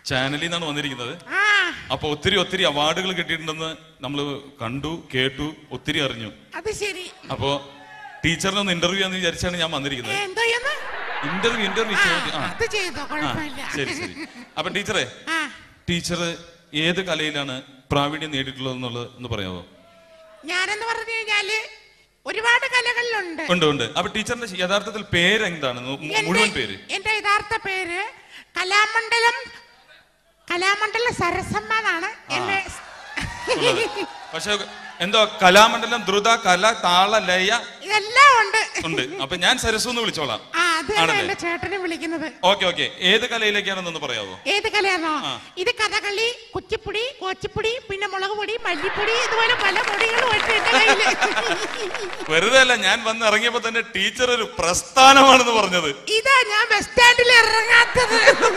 ചാനലിൽ നിന്നാണ് വന്നിരിക്കുന്നത് ആ അപ്പൊ ഒത്തിരി ഒത്തിരി അവാർഡുകൾ കിട്ടിയിട്ടുണ്ടെന്ന് നമ്മൾ കണ്ടു കേട്ടു ഒത്തിരി അറിഞ്ഞു അത് ശരി അപ്പോ ടീച്ചറിനെ ഒന്ന് ഇന്റർവ്യൂ എന്ന് വിചാരിച്ചാണ് ഞാൻ ഏ, വന്നിരിക്കുന്നത് എന്തോ ചെയ്യുന്നു? ഇന്റർവ്യൂ ഇന്റർവ്യൂ ആ, ചോദ്യം ആ അത് ചെയ്തോ ആ, കുഴപ്പമില്ല ശരി ശരി അപ്പൊ ടീച്ചറെ ആ ടീച്ചർ ഏത് കലയിലാണ് പ്രാവീണ്യം നേടിയിട്ടുള്ളത് എന്നുള്ളത് ഒന്ന് പറയാമോ ഞാനെന്ന് പറഞ്ഞു കഴിഞ്ഞാല് ഒരുപാട് കലകളിലുണ്ട് ഉണ്ട് ഉണ്ട് അപ്പൊ ടീച്ചറിന്റെ യഥാർത്ഥത്തിൽ പേര് എന്താണ് മു- എന്റെ- മുഴുവൻ പേര് എന്റെ യഥാർത്ഥ പേര് കലാമണ്ഡലം കലാമണ്ഡലം സരസമ്മ എന്നാണ് എന്നെ പക്ഷെ എന്തോ കലാമണ്ഡലം ദ്രുത കല താള ലയ ഇതെല്ലാം ഉണ്ട് ഉണ്ട് അപ്പൊ ഞാൻ സരസു എന്ന് വിളിച്ചോളാം ആ അത് തന്നെ ആണല്ലേ? എന്റെ ചേട്ടനെ വിളിക്കുന്നത് ഓക്കെ ഓക്കെ ഏത് കലയിലേക്കാണെന്നൊന്ന് പറയാവോ ഏത് കലയാണോ ആ. ഇത് കഥകളി കുച്ചിപ്പുടി കോച്ചിപ്പുടി പിന്നെ മുളക് പൊടി മല്ലിപ്പൊടി ഇതുപോലെ പല പൊടികളും ഉണ്ട് എന്റെ കയ്യില് വെറുതെ അല്ല ഞാൻ വന്ന് ഇറങ്ങിയപ്പോ തന്നെ ടീച്ചർ ഒരു പ്രസ്ഥാനമാണെന്ന് പറഞ്ഞത് ഇതാ ഞാൻ ബസ് സ്റ്റാൻഡിൽ ഇറങ്ങാത്തത്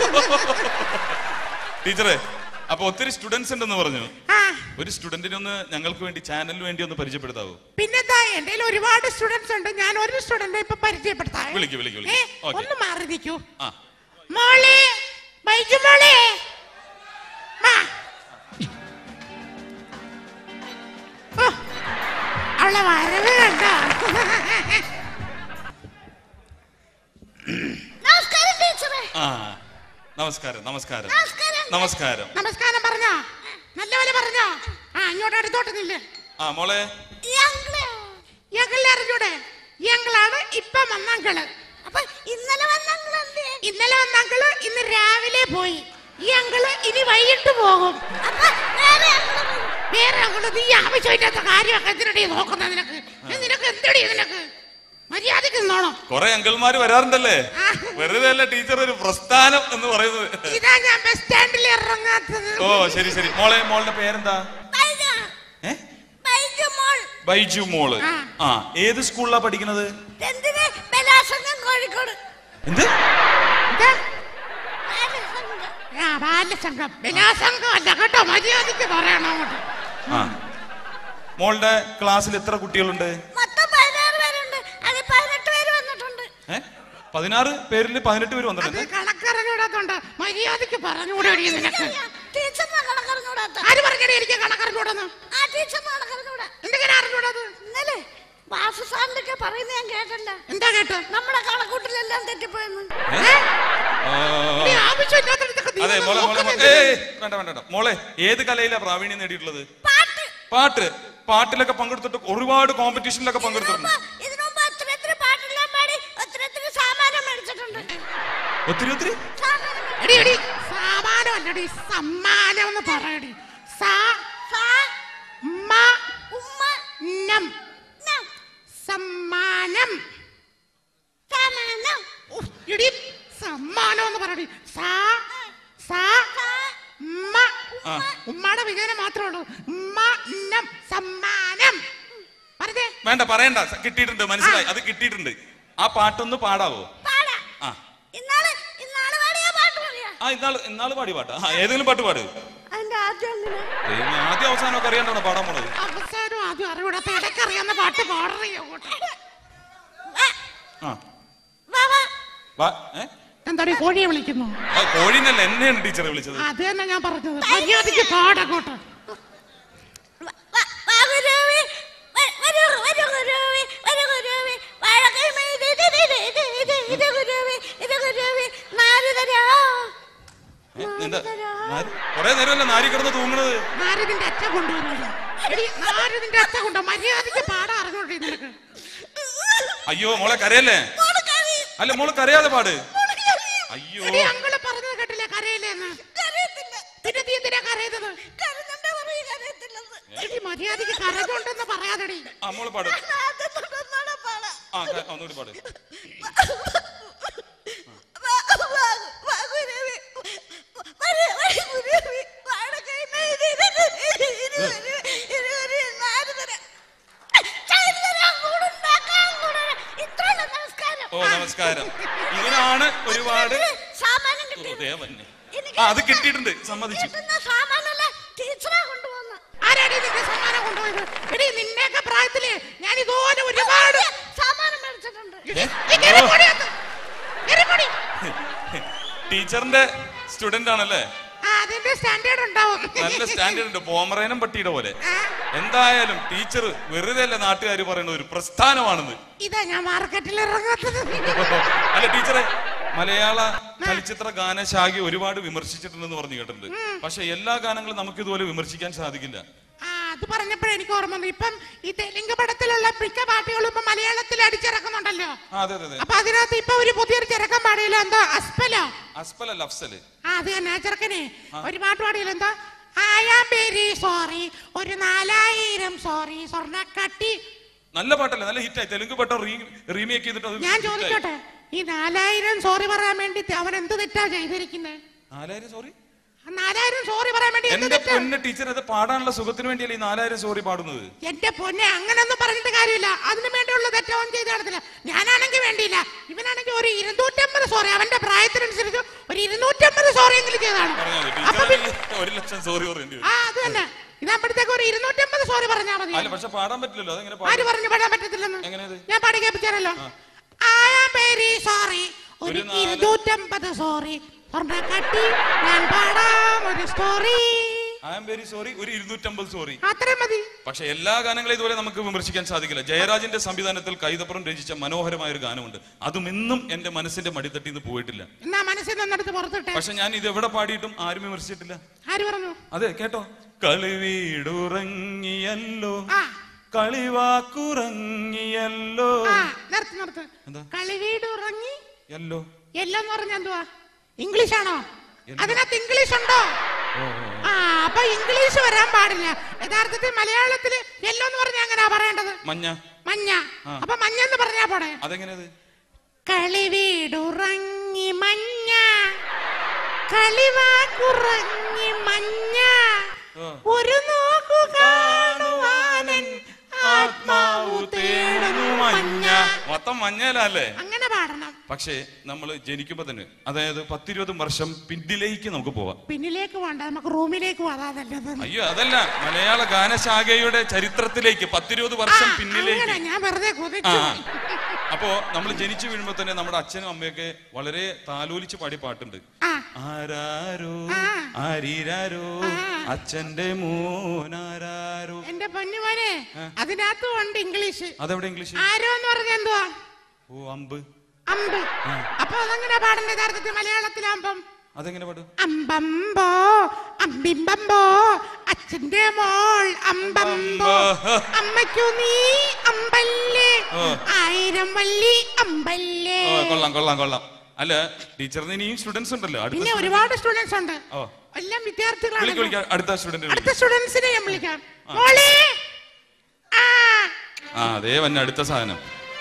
ടീച്ചറെ അപ്പൊ ഒത്തിരി സ്റ്റുഡൻസ് ഉണ്ടെന്ന് പറഞ്ഞു ആ ഒരു സ്റ്റുഡന്റിനെ ഒന്ന് ഞങ്ങൾക്ക് വേണ്ടി ചാനലിന് വേണ്ടി ഒന്ന് പരിചയപ്പെടുത്താവോ പിന്നെന്താ എന്റെ കയ്യിൽ ഒരുപാട് സ്റ്റുഡൻസ് ഉണ്ട് ഞാൻ ഒരു സ്റ്റുഡന്റിനെ ഇപ്പൊ പരിചയപ്പെടുത്താം വിളിക്കൂ, വിളിക്കൂ, ഏ, വിളിക്കൂ. ഓക്കേ. ഒന്ന് മാറി നിൽക്കൂ ആ മോളെ ബൈജു മോളെ മാ. ഓ, അവളെ വരവ് കണ്ടോ നമസ്കാരം ടീച്ചറെ ആ നമസ്കാരം നമസ്കാരം നമസ്കാരം. നമസ്കാരം നമസ്കാരം പറഞ്ഞോ നല്ലപോലെ പറഞ്ഞോ ആ ഇങ്ങോട്ട് അടുത്തോട്ട് നില്ല് ആ മോളെ ഞങ്ങള് ഞങ്ങളെ അറിഞ്ഞൂടെ ഞങ്ങളാണ് ഇപ്പൊ വന്നങ്കള് അപ്പൊ ഇന്നലെ വന്നങ്ങളല്ലേ ഇന്നലെ വന്നങ്കള് ഇന്ന് രാവിലെ പോയി ഈ അങ്കിള് ഇനി വൈകിട്ട് പോകും അപ്പൊ വേറെ അങ്കിള് വരും. വേറെ അങ്കിള് നീ ആവശ്യമില്ലാത്ത കാര്യമൊക്കെ എന്തിനടി നോക്കുന്നത് നിനക്ക് ഏ, നിനക്ക് എന്തടി നിനക്ക് മര്യാദക്ക് നിന്നോണം കൊറേ അങ്കിൾമാര് വരാറുണ്ടല്ലേ ആ. വെറുതെ അല്ല ടീച്ചർ ഒരു പ്രസ്ഥാനം എന്ന് പറയുന്നത് ഇതാ ഞാൻ ബസ് സ്റ്റാൻഡിൽ ഇറങ്ങാത്തത് ഓ ശരി ശരി മോളെ മോളുടെ പേരെന്താ ബൈജു. ഏ ബൈജു മോൾ ബൈജു മോള് ആ. ആ ഏത് സ്കൂളിലാ പഠിക്കുന്നത് എന്തിന് ബലാസംഗം കോഴിക്കോട് ഇതാ, ബാലസംഘം. ആ ബാലസംഘം ബലാസംഘം അല്ല കേട്ടോ മര്യാദക്ക് പറയണം അങ്ങോട്ട് ആ മോളുടെ ക്ലാസ്സിൽ എത്ര കുട്ടികളുണ്ട് മൊത്തം പതിനാറ് പേരുണ്ട് അതിൽ പതിനെട്ട് പേര് വന്നിട്ടുണ്ട് ഏ പതിനാറ് പേരിൽ പതിനെട്ട് പേര് അത് വന്നിട്ടുണ്ട് കണക്കറിഞ്ഞൂടാത്തോണ്ട് മര്യാദക്ക് പറഞ്ഞുകൂടി നിനക്ക് ടീച്ചറിനെ കണക്കറിഞ്ഞൂടാത്ത ആര് പറഞ്ഞടി എനിക്ക് കണക്കറിഞ്ഞൂടെന്ന് ആ ടീച്ചറിനെ കണക്കറിഞ്ഞൂടാ എന്തെങ്കിലും അറിഞ്ഞൂടത് ഇന്നലെ വാസു സാറിന്റെ പറയുന്നത് ഞാൻ കേട്ടല്ല എന്താ കേട്ടോ നമ്മുടെ കണക്കൂട്ടിലെല്ലാം തെറ്റിപ്പോയെന്ന് ഏ? ആ, നീ ആവശ്യമില്ലാത്തടത്തൊക്കെ നീ അതെ വന്ന് മോളെ മോളെ മോളെ നോക്കുന്നുണ്ട്. ഏയ്, വേണ്ട വേണ്ട വേണ്ട. മോളെ ഏത് കലയിലാ പ്രാവീണ്യം നേടിയിട്ടുള്ളത് പാട്ട് പാട്ട് പാട്ടിലൊക്കെ പങ്കെടുത്തിട്ട് ഒരുപാട് കോമ്പറ്റീഷനിലൊക്കെ പങ്കെടുത്തിട്ടുണ്ട് ഇതിനു മുമ്പ് ഒത്തിരി ഒത്തിരി പാട്ടെല്ലാം പാടി ഒത്തിരി ഒത്തിരി സാമാനം മേടിച്ചിട്ടുണ്ട് ഒത്തിരി ഒത്തിരി സാമാനം മേടി- എടി എടി സാമാനം അല്ലടി സമ്മാനം എന്ന് പറയടി സാ സാ, മ ഉമ്മ, നം നം, സമ്മാനം സമാനം, ഉഫ്, എടി സമ്മാനം എന്ന് പറയടി സാ സാ സാ, ഉമ്മ ആ ഉമ്മയുടെ വിജയനം മാത്രമേ ഉള്ളൂ ഉമ്മ നം സമ്മാനം പറഞ്ഞേ വേണ്ട പറയണ്ട സ- കിട്ടിയിട്ടുണ്ട് മനസ്സിലായി അത് കിട്ടിയിട്ടുണ്ട് ആ പാട്ടൊന്ന് പാടാവോ പാടാ. ആ ഇന്നാള് ഇന്നാള് പാടിയ പാട്ട് പറയാ ആ ഇന്നാള് ഇന്നാള് പാടി പാട്ട് ആ ഏതെങ്കിലും പാട്ട് പാട് അതിന്റെ ആദ്യം അങ്ങനെ ദൈവമേ, ആദ്യം അവസാനമൊക്കെ അറിയാണ്ടാണ് പാടാൻ പോണത് അവസാനം ആദ്യം അറിവിടാത്ത ഇടയ്ക്കറിയാവുന്ന പാട്ട് പാടറിയോ വാ, ആ വാ, വാ. വാ ഏ എന്താടി കോഴിയെ വിളിക്കുന്നു ആ, കോഴിന്നല്ല എന്നെയാണ് ടീച്ചറെ വിളിച്ചത് അത് തന്നെ ഞാൻ പറഞ്ഞത് മര്യാദക്ക് പാടങ്ങോട്ട് വാ, വാ, വാ ഗുരുവേ. വ- വരൂ, വരൂ ഗുരുവേ, വരൂ ഗുരുവേ. വാഴക്കൈ മെയ്ത് ഇത് ഇത് ഇത് ഇത് ഇത് ഇത് ഗുരുവേ, ഇത് ഗുരുവേ. നാല് തരാ. ഏ, എന്താ കൊറേ നേരമല്ല നാരി കിടന്ന് തൂങ്ങണത് നാരദിന്റെ അച്ഛൻ കൊണ്ടുവരുമല്ലോ എടി നാരദിന്റെ അച്ഛൻ കൊണ്ടോ മര്യാദക്ക് പാടാ അറിഞ്ഞോട്ടെ നിനക്ക് അയ്യോ മോളെ കരയല്ലേ മോള് കരയും, അല്ല മോള് കരയാതെ പാട് മോള് കരയും. അയ്യോ എടി അങ്കള് പറഞ്ഞത് കേട്ടില്ലേ കരയില്ലെന്ന് കരയത്തില്ല. പിന്നെ നീ എന്തിനാ കരയുന്നത് കരഞ്ഞോണ്ടേ പറയും കരയത്തില്ലെന്ന്. എടി മര്യാദക്ക് കരഞ്ഞോണ്ടെന്ന് പറയാതെടി ആ മോള് പാട് ഞാൻ ആദ്യം തൊട്ട് ഒന്നുകൂടെ പാടാം. ആ ക- ഒന്നുകൂടി പാട് വാ, വാ, വാ ഗുരുവേ. വരൂ, വരൂ ഗുരുവേ. വാഴക്കൈ മെയ്ത് ഇത് ഇത് ഇത് ഇത് ഗുരുവേ, ഇത് ഗുരുവേ. നാല് തരാ. ചായ തരാം, കൂടുണ്ടാക്കാം, കൂടുണ്ടാക്കാം. ഇത്രയുള്ള നമസ്കാരം. ഓ നമസ്കാരം ഇതിനാണ് ഒരുപാട് സാമാനം ഓ, കിട്ടി ദേവന്നെ എനിക്ക് ആ അത് കിട്ടിയിട്ടുണ്ട് സമ്മതിച്ചു കിട്ടുന്ന സാമാനല്ല ടീച്ചറാ കൊണ്ടുപോകുന്ന ആരാടി നിന്റെ സമ്മാനം കൊണ്ടുപോയത് എടി നിന്നെയൊക്കെ പ്രായത്തില് ഞാൻ ഇതുപോലെ ഒരുപാട് സാമാനം മേടിച്ചിട്ടുണ്ട് ഏ? നീ കേറി പോടി അകത്ത്. കേറി പോടി. ടീച്ചറിന്റെ സ്റ്റുഡന്റ് ആണല്ലേ ആ അതിന്റെ സ്റ്റാൻഡേർഡ് ഉണ്ടാവും നല്ല സ്റ്റാൻഡേർഡ് ഉണ്ട് പോമറേനം പട്ടിയുടെ പോലെ ആ, എന്തായാലും ടീച്ചർ വെറുതെ അല്ല നാട്ടുകാർ പറയുന്നത് ഒരു പ്രസ്ഥാനമാണെന്ന് ഇതാ ഞാൻ മാർക്കറ്റിൽ ഇറങ്ങാത്തത് അല്ല ടീച്ചറെ മലയാള ചലച്ചിത്ര ഗാനശാഖ ഒരുപാട് വിമർശിച്ചിട്ടുണ്ടെന്ന് പറഞ്ഞു കേട്ടിട്ടുണ്ട് പക്ഷെ എല്ലാ ഗാനങ്ങളും നമുക്ക് ഇതുപോലെ വിമർശിക്കാൻ സാധിക്കില്ല ആ അത് പറഞ്ഞപ്പോഴേ എനിക്ക് ഓർമ്മ വന്നു ഇപ്പം ഈ തെലുങ്ക് പടത്തിലുള്ള മിക്ക പാട്ടുകളും ഇപ്പൊ മലയാളത്തിൽ അടിച്ചിറക്കുന്നുണ്ടല്ലോ ആ, അതെ അതെ അതെ അപ്പൊ അതിനകത്ത് ഇപ്പൊ ഒരു പുതിയൊരു ചെറുക്കൻ പാടിയല്ലോ എന്തോ അസ്പലോ അസ്പൽ അല്ല അഫ്സല് ആ അത് തന്നെ ആ ചെറുക്കനെ ഒരു പാട്ട് പാടിയല്ലോ എന്തോ ഐ ആം വെരി സോറി ഒരു നാലായിരം സോറി സ്വർണ്ണക്കട്ടി നല്ല പാട്ടല്ലേ നല്ല ഹിറ്റായി തെലുങ്ക് പാട്ട് റീമേക്ക് ചെയ്തിട്ട് അത് ഞാൻ hit ആയി. ചോദിച്ചോട്ടെ ഈ നാലായിരം സോറി പറയാൻ വേണ്ടി അവൻ എന്ത് തെറ്റാ ചെയ്തിരിക്കുന്നത് നാലായിരം സോറി നാലായിരം സോറി പറയാൻ വേണ്ടി എന്ത് എന്റെ തെറ്റാ പൊന്നെ ടീച്ചർ അത് പാടാനുള്ള സുഖത്തിന് വേണ്ടിയല്ലേ ഈ നാലായിരം സോറി പാടുന്നത് എന്റെ പൊന്നെ അങ്ങനൊന്നും പറഞ്ഞിട്ട് കാര്യമില്ല അതിനു വേണ്ടിയുള്ള തെറ്റവും ചെയ്ത് നടത്തില്ല ഞാനാണെങ്കിൽ വേണ്ടിയില്ല ഇവനാണെങ്കിൽ ഒരു ഇരുന്നൂറ്റമ്പത് സോറി അവന്റെ പ്രായത്തിനനുസരിച്ച് ഒരു ഇരുന്നൂറ്റമ്പത് സോറി എങ്കിലും ചെയ്താണ് പറഞ്ഞാൽ അപ്പൊ ടീച്ചർ പിന്നെ- ഒരു ലക്ഷം സോറി പറയേണ്ടി വരും ആ അത് തന്നെ ഇതാകുമ്പോഴത്തേക്ക് ഒരു ഇരുന്നൂറ്റമ്പത് സോറി പറഞ്ഞാൽ മതി അല്ല പക്ഷെ പാടാൻ പറ്റില്ലല്ലോ അതെങ്ങനെ ആര് പാടും പറഞ്ഞു പാടാൻ പറ്റത്തില്ലെന്ന് എങ്ങനെയത് ഞാൻ പാടി കേൾപ്പിച്ചാലോ ഐ ആം വെരി സോറി ഒരു ഒരു നാല്- ഇരുന്നൂറ്റമ്പത് സോറി കട്ടി ഞാൻ പാടാം ഒരു story I am very sorry ഒരു ഇരുന്നൂറ്റമ്പത് സോറി അത്രയും മതി പക്ഷെ എല്ലാ ഗാനങ്ങളും ഇതുപോലെ നമുക്ക് വിമർശിക്കാൻ സാധിക്കില്ല ജയരാജിന്റെ സംവിധാനത്തിൽ കൈതപ്പുറം രചിച്ച മനോഹരമായ ഒരു ഗാനമുണ്ട് അതും ഇന്നും എന്റെ മനസ്സിന്റെ മടിത്തട്ടിൽ നിന്ന് പോയിട്ടില്ല എന്നാ മനസ്സിൽ നിന്നെടുത്ത് പുറത്തിട്ടെ പക്ഷെ ഞാൻ ഇത് എവിടെ പാടിയിട്ടും ആരും വിമർശിച്ചിട്ടില്ല ആര് പറഞ്ഞു അതെ കേട്ടോ കളിവീടുറങ്ങിയല്ലോ ആ കളിവാക്കുറങ്ങിയല്ലോ ആ നിർത്ത് നിർത്ത് എന്താ? കളിവീട് ഉറങ്ങി യല്ലോ എല്ലാം പറഞ്ഞ എന്തുവാ ഇംഗ്ലീഷ് ആണോ അതിനകത്ത് ഇംഗ്ലീഷ് ഉണ്ടോ ആ അപ്പൊ ഇംഗ്ലീഷ് വരാൻ പാടില്ല യഥാർത്ഥത്തിൽ മലയാളത്തില് യെല്ലോ എന്ന് പറഞ്ഞാ എങ്ങനെയാ പറയേണ്ടത് മഞ്ഞ മഞ്ഞ അപ്പൊ മഞ്ഞ എന്ന് പറഞ്ഞാ പോടെ അതെങ്ങനെയത് കളിവീടുറങ്ങി മഞ്ഞ കളിവാക്കുറങ്ങി മഞ്ഞ ആ. ഒരു നോക്കു കാണുവാനൻ ആത്മാവു തേടുന്നു മഞ്ഞ മൊത്തം മഞ്ഞലല്ലേ അങ്ങനെ പാടണം പക്ഷേ നമ്മൾ ജനിക്കുമ്പോ തന്നെ അതായത് പത്തിരുപത് വർഷം പിന്നിലേക്ക് നമുക്ക് പോവാം പിന്നിലേക്ക് വേണ്ട നമുക്ക് റൂമിലേക്ക് പോവാ അതാ നല്ലത് അയ്യോ അതല്ല മലയാള ഗാനശാഖയുടെ ചരിത്രത്തിലേക്ക് പത്തിരുപത് വർഷം ആ, പിന്നിലേക്ക് അങ്ങനെ ഞാൻ വെറുതെ ആ കൊതിച്ചു അപ്പോ നമ്മൾ ജനിച്ചു വീഴുമ്പോ തന്നെ നമ്മുടെ അച്ഛനും അമ്മയൊക്കെ വളരെ താലോലിച്ച് പാടിയ പാട്ടുണ്ട് ആ ആരാരോ ആ. ആരീരാരോ അച്ഛന്റെ മോനാരാരോ എന്റെ പൊന്നുമോനെ അതിനകത്തും ഉണ്ട് ഇംഗ്ലീഷ് അതെവിടെ ഇംഗ്ലീഷ് ആരോ എന്ന് പറഞ്ഞ എന്തുവാ ഓ അമ്പ് അമ്പ് അപ്പൊ അതെങ്ങനെ പാടേണ്ട യഥാർത്ഥത്തിൽ മലയാളത്തിലാകുമ്പം അതെങ്ങനെ പാടും അമ്പമ്പോ അമ്പിമ്പമ്പോ അച്ഛന്റെ മോൾ അമ്പമ്പോ അമ്മയ്ക്കു നീ അമ്പല്ലേ ഓ. ആയിരം വള്ളി അമ്പല്ലേ ഓ കൊള്ളാം കൊള്ളാം കൊള്ളാം അല്ല ടീച്ചറിന് ഇനിയും സ്റ്റുഡൻസ് ഉണ്ടല്ലോ അടുത്ത പിന്നെ ഒരുപാട് സ്റ്റുഡൻസ് ഉണ്ട് ഓ എല്ലാം വിളിക്ക് വിദ്യാർത്ഥികളാണ് വിളിക്ക് അടുത്ത സ്റ്റുഡന്റ് അടുത്ത സ്റ്റുഡൻസിനെ ഞാൻ വിളിക്കാം മോളെ ആ ആ അതേ വന്നെ അടുത്ത സാധനം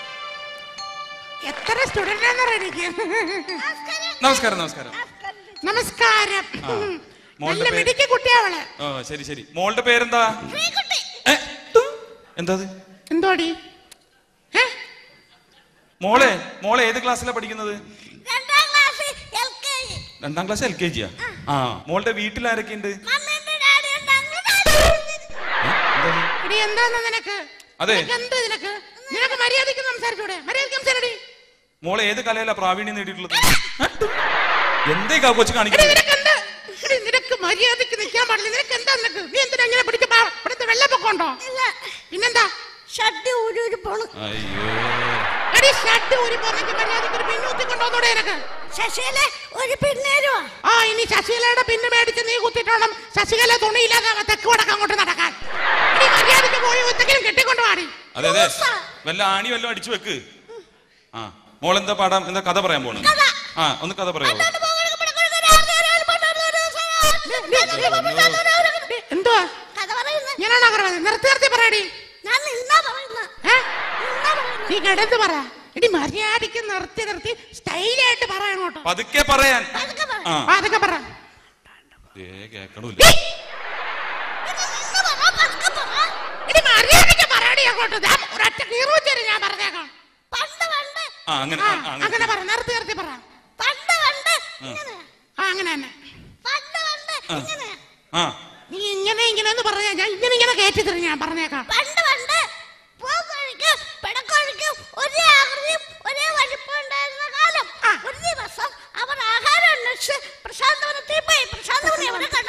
എത്ര സ്റ്റുഡന്റ് ആണെന്ന് എനിക്ക് നമസ്കാരം നമസ്കാരം നമസ്കാരം മോളുടെ നല്ല പേര്? മിടുക്കി കുട്ടിയാവള് ഓ ശരി ശരി മോളുടെ പേരെന്താ ശ്രീകുട്ടി ഏ, എന്താ അത്? എന്തോടി ഏ? മോളെ മോളെ ഏത് ക്ലാസ്സിലാ പഠിക്കുന്നത് രണ്ടാം ക്ലാസ് എൽ കെ ജി രണ്ടാം ക്ലാസ് എൽ കെ ജിയാ ആ മോളുടെ വീട്ടിൽ ആരൊക്കെ ഉണ്ട് മമ്മിന്റെ ഡാഡി ഉണ്ട് അങ്ങനെ എടി എന്താന്ന് നിനക്ക് അതെ. നിനക്ക് എന്ത് നിനക്ക് നിനക്ക് മര്യാദയ്ക്ക് സംസാരിച്ചൂടെ മര്യാദയ്ക്ക് സംസാരടി മോളെ ഏത് കലയിലാ പ്രാവീണ്യം നേടിയിട്ടുള്ളത് എന്തേ കാ കൊച്ചു എടി കാണിക്കുന്നത് നിനക്ക് എന്ത് എടി നിനക്ക് മര്യാദയ്ക്ക് നിൽക്കാൻ പാടില്ല നിനക്ക് എന്താ നിനക്ക് നീ എന്തിനാ ഇങ്ങനെ പിടിച്ച് പാ- ഇവിടുത്തെ വെള്ളപ്പൊക്കം ഉണ്ടോ ഇല്ല പിന്നെന്താ ഷഡ് ഊരി ഊരി പോണു അയ്യോ എടി ഷർട്ട് ഊരി പോന്നെങ്കിൽ മര്യാദയ്ക്ക് ഒരു പിന്നൂത്തി കൊണ്ടുവന്നൂടെ നിനക്ക് ശശിയില ഒരു പിന്നേരുവാ ആ ഇനി ശശികലയുടെ പിന്നെ മേടിച്ച് നീ കുത്തിട്ടോണം ശശികല തുണിയില്ലാതെ തെക്ക് വടക്ക് അങ്ങോട്ട് നടക്കാൻ എടി മര്യാദയ്ക്ക് പോയി ഒത്തെങ്കിലും കെട്ടിക്കൊണ്ട് പാടി അതെ അതെ വല്ല ആണി വല്ലതും അടിച്ചു വെക്ക് ആ മോളെന്താ പാടാം എന്താ കഥ പറയാൻ പോണു ആ ഒന്ന് കഥ പറയാമോ എന്തുവാ കഥ പറയുന്നത് ഞാനാണ് അകർവാദി നിർത്തി നിർത്തി പറയടി ഞാൻ നിന്നാ പറയുന്നത് ഏ? നിന്നാ പറയുന്നത് നീ കിടന്ന് പറ എടി മര്യാദയ്ക്ക് നിർത്തി നിർത്തി സ്റ്റൈലായിട്ട് പറ അങ്ങോട്ട് പതുക്കെ പറയാൻ പതുക്കെ പറ. ആ ആ, അതൊക്കെ പറ ഏ കേക്കണില്ല ഇത് നിന്ന് പറ, പതുക്കെ പറ. എടി മര്യാദയ്ക്ക് പറയടി അങ്ങോട്ട് ദാ ഒരൊറ്റ കീറുവച്ചേരി ഞാൻ പറഞ്ഞേക്കാം ആ പണ്ട് പണ്ട് അങ്ങനെ ആ ആ, ആ, അങ്ങനെ. അങ്ങനെ പറ നിർത്തി നിർത്തി പറ പണ്ട് പണ്ട് ഇങ്ങനെ ആ അങ്ങനെ തന്നെ പണ്ട് പണ്ട് ആ. ഇങ്ങനെ ആ നീ ഇങ്ങനെ ഇങ്ങനെ എന്ന് പറഞ്ഞാ ഞാൻ ഇങ്ങനെ ഇങ്ങനെ കയറ്റി തരും ഞാൻ പറഞ്ഞേക്കാം പണ്ട് പണ്ട് പൂക്കോഴിക്കും പിടക്കോഴിക്കും ഒരേ ആകൃതിയും ഒരേ വലിപ്പം ഉണ്ടായിരുന്ന കാലം ആ. ഒരു ദിവസം അവർ ആഹാരം അന്വേഷിച്ച് പ്രശാന്തവനത്തിൽ പോയി പ്രശാന്തവനെ അവരെ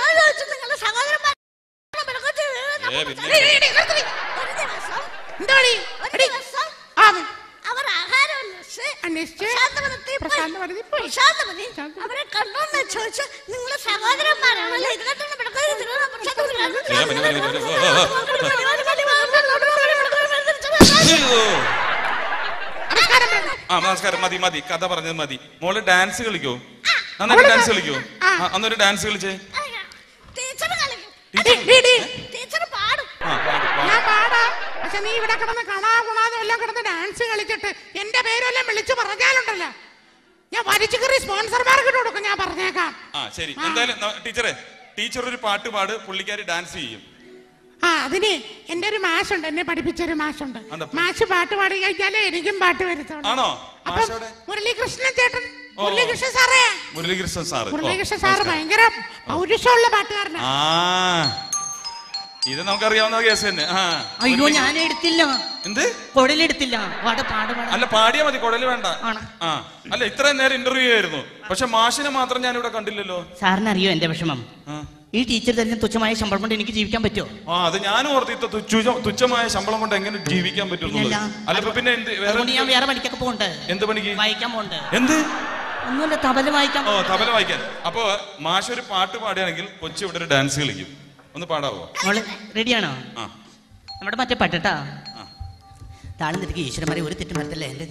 ഏ, പിന്നെ. എടി, എടി, എടി, നിർത്തടി. ഒരു ദിവസം എന്താ പണി? ഒരു എടി. ദിവസം ആ, അവർ ആഹാരം അന്വേഷിച്ച് അന്വേഷിച്ച് പ്രശാന്തവനത്തിൽ പോയി. പ്രശാന്തവനത്തിൽ പോയി. പ്രശാന്തവതി ശാന്തവതി. അവരെ കണ്ടോന്ന് ചോദിച്ചു നിങ്ങള് സഹോദരന്മാരാണല്ലോ ഇതിനകത്തൊന്നും പിടക്കാതെ തിരുവനന്തപുരം പ്രശാന്തവതി ഏ, പിന്നെ, പിന്നെ, പിന്നെ, ഓ, ഓ, ഓ. അയ്യോ. നമസ്കാരം വേണ്ട. ആ നമസ്കാരം മതി മതി കഥ പറഞ്ഞത് മതി മോള് ഡാൻസ് കളിക്കോ നന്നായിട്ട് ഡാൻസ് കളിക്കോ ആ. ആ, അന്നൊരു ഡാൻസ് കളിച്ചേ ടീച്ചർ കളിക്കും എടി, ഡി, ഡി. ടീച്ചർ പാടും ആ പാട്, പാട്. ഞാൻ പാടാം പക്ഷെ നീ ഇവിടെ കിടന്ന് കാണാ കുണാതെ എല്ലാം കിടന്ന് ഡാൻസ് കളിച്ചിട്ട് എന്റെ പേരെല്ലാം വിളിച്ചു പറഞ്ഞാലുണ്ടല്ലോ ഞാൻ വലിച്ചു കയറി സ്പോൺസർമാർക്ക് ഇട്ട് കൊടുക്കും ഞാൻ പറഞ്ഞേക്കാം ആ ശരി എന്തായാലും ന- ടീച്ചറെ ടീച്ചർ ഒരു പാട്ട് പാട് പുള്ളിക്കാരി ഡാൻസ് ചെയ്യും ആ അതിന് എന്റെ ഒരു മാഷുണ്ട് എന്നെ പഠിപ്പിച്ചൊരു മാഷുണ്ട് അതെന്താ? മാഷ് പാട്ട് പാടി കഴിഞ്ഞാലേ എനിക്കും പാട്ട് വരുത്തുള്ളൂ ആണോ അപ്പം മാഷോടെ മുരളീകൃഷ്ണൻ ചേട്ടൻ ഓ. മുരളീകൃഷ്ണൻ സാറേ മുരളീകൃഷ്ണൻ സാറ് ഓ, മുരളീകൃഷ്ണൻ സാറ് നമസ്കാരം. ഭയങ്കര പൗരുഷമുള്ള പാട്ടുകാരനാണ് ആ ഇത് നമുക്കറിയാവുന്ന കേസ് തന്നെ ആ അയ്യോ ഞാൻ എടുത്തില്ല എന്ത് കുഴലെടുത്തില്ല പാട് പാട് പാട് അല്ല പാടിയാ മതി കുടല് വേണ്ട ആണ്. ആ അല്ല ഇത്രയും നേരം ഇന്റർവ്യൂ ആയിരുന്നു പക്ഷെ മാഷിനെ മാത്രം ഞാൻ ഇവിടെ കണ്ടില്ലല്ലോ സാറിന് അറിയോ എന്റെ വിഷമം ആ. ഈ ടീച്ചർ തരുന്ന തുച്ഛമായ ശമ്പളം കൊണ്ട് എനിക്ക് ജീവിക്കാൻ പറ്റുമോ ആ അത് ഞാനും ഓർത്ത് ഇത്ര തുച്ഛ- തുച്ഛമായ ശമ്പളം കൊണ്ട് എങ്ങനെ ജീവിക്കാൻ പറ്റുന്നുള്ളത് ഇല്ലല്ല. അല്ല ഇപ്പൊ പിന്നെ എന്ത് വേറെ അതുകൊണ്ട് ഞാൻ വേറെ പണിക്കൊക്കെ പോകണ്ട് എന്ത് പണിക്ക് വായിക്കാൻ പോകണ്ട് എന്ത് ഒന്നുമില്ല തബല വായിക്കാൻ ഓ തബല വായിക്കാൻ അപ്പൊ മാഷ് ഒരു പാട്ട് പാടുകയാണെങ്കിൽ കൊച്ചു ഇവിടെ ഒരു ഡാൻസ് കളിക്കും ഒന്ന് പാടാവോ മോള് റെഡിയാണോ ആ നമ്മുടെ മറ്റേ പട്ടട്ടാ ആ. താളം തിരികെ ഈശ്വരന്മാരെ ഒരു തെറ്റും വരത്തില്ല എന്റെ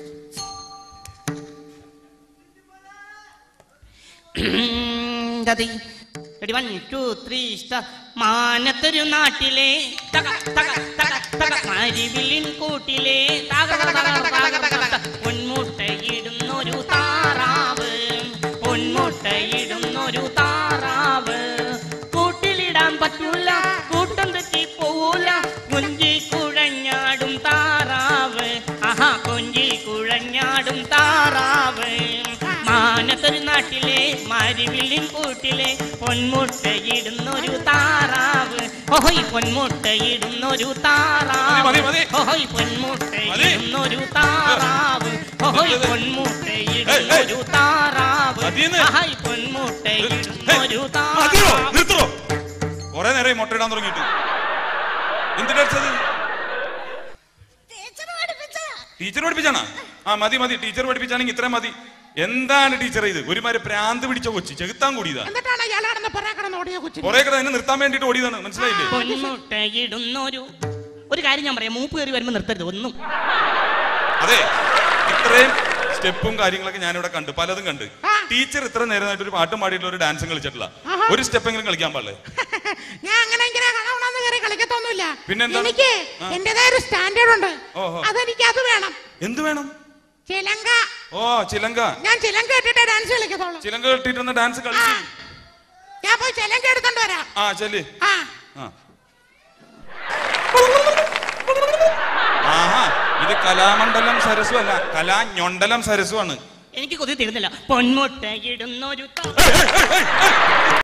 ഗതി ready one two three star മാനത്തൊരു നാട്ടിലെ തക തക തക തക മരിവിലിൻ കൂട്ടിലെ തക തക തക തക തക തക പൊന്മുട്ടയിടുന്നൊരു താറാവ് പൊന്മുട്ടയിടുന്നൊരു താറാവ് കൂട്ടിലിടാൻ പറ്റൂല കൂട്ടം തെറ്റി പോവൂല കൊഞ്ചി കുഴഞ്ഞാടും താറാവ് ആഹാ കൊഞ്ചി കുഴഞ്ഞാടും താറാവ് മാനത്തൊരു നാട്ടിലെ മരുവിലിൻ കൂട്ടിലെ പൊന്മുട്ടയിടുന്നൊരു താറാവ് ഓഹോയ് പൊന്മുട്ടയിടുന്നൊരു താറാവ് മതി, മതി. ഓഹോയ് പൊന്മുട്ടയിടുന്നൊരു താറാവ് ഓഹോയ് പൊന്മുട്ടയിടുന്നൊരു താറാവ് മതിയെന്ന്. ആഹായ് പൊന്മുട്ടയിടുന്നൊരു മതിയോ താറാവ് നിർത്തോ കൊറേ നേരം മുട്ടയിടാൻ തുടങ്ങിയിട്ട് എന്തിനാ അടിച്ചത് ടീച്ചർ പഠിപ്പിച്ചതാ ടീച്ചർ പഠിപ്പിച്ചാണോ ആ മതി മതി ടീച്ചർ പഠിപ്പിച്ചാണെങ്കിൽ ഇത്രയും മതി എന്താണ് ടീച്ചർ ഇത് ഒരുമാതിരി പ്രാന്ത് പിടിച്ച കൊച്ചി ചെകുത്താൻ കൂടിയതാ എന്നിട്ടാണ് ഇയാൾ കിടന്ന് പുറകെ കിടന്ന് ഓടിയ കൊച്ചിന് കൊറേ കട എന്നെ നിർത്താൻ വേണ്ടിട്ട് ഓടിയതാണ് മനസ്സിലായില്ലേ പൊന്മുട്ടയിടുന്നൊരു ഒരു കാര്യം ഞാൻ പറയാം മൂപ്പ് കയറി വരുമ്പോ നിർത്തരുത് ഒന്നും അതെ ഇത്രയും സ്റ്റെപ്പും കാര്യങ്ങളൊക്കെ ഞാനിവിടെ കണ്ടു പലതും കണ്ട് ആ. ടീച്ചർ ഇത്ര നേരമായിട്ട് ഒരു പാട്ടും പാടിയിട്ടുള്ള ഒരു ഡാൻസും കളിച്ചിട്ടില്ല ആഹാ. ഒരു സ്റ്റെപ്പെങ്കിലും കളിക്കാൻ പാടില്ലേ ഞാൻ അങ്ങനെ ഇങ്ങനെ കളവണമെന്ന് കയറി കളിക്കത്തൊന്നുമില്ല പിന്നെന്താണ്? എനിക്ക് ആ. എന്റേതായ ഒരു സ്റ്റാൻഡേർഡ് ഉണ്ട് ഓഹോ. അതെനിക്ക് അത് വേണം എന്ത് വേണം ചിലങ്ക ഓ ചിലങ്ക ഞാൻ ചിലങ്ക ഇട്ടിട്ടേ ഡാൻസ് കളിക്കത്തുള്ളൂ ചിലങ്ക കെട്ടിട്ടുന്ന ഡാൻസ് കളിച്ച് ഞാൻ പോയി ചിലങ്ക എടുത്തോണ്ട് വരാം ആ ചെല്ല് ആ ആ ആഹാ ഇത് കലാമണ്ഡലം സരസ്വ അല്ല കലാഞൊണ്ടലം സരസ്വാണ് എനിക്ക് കൊതി തീരുന്നില്ല പൊന്മുട്ടയിടുന്നൊരു താ-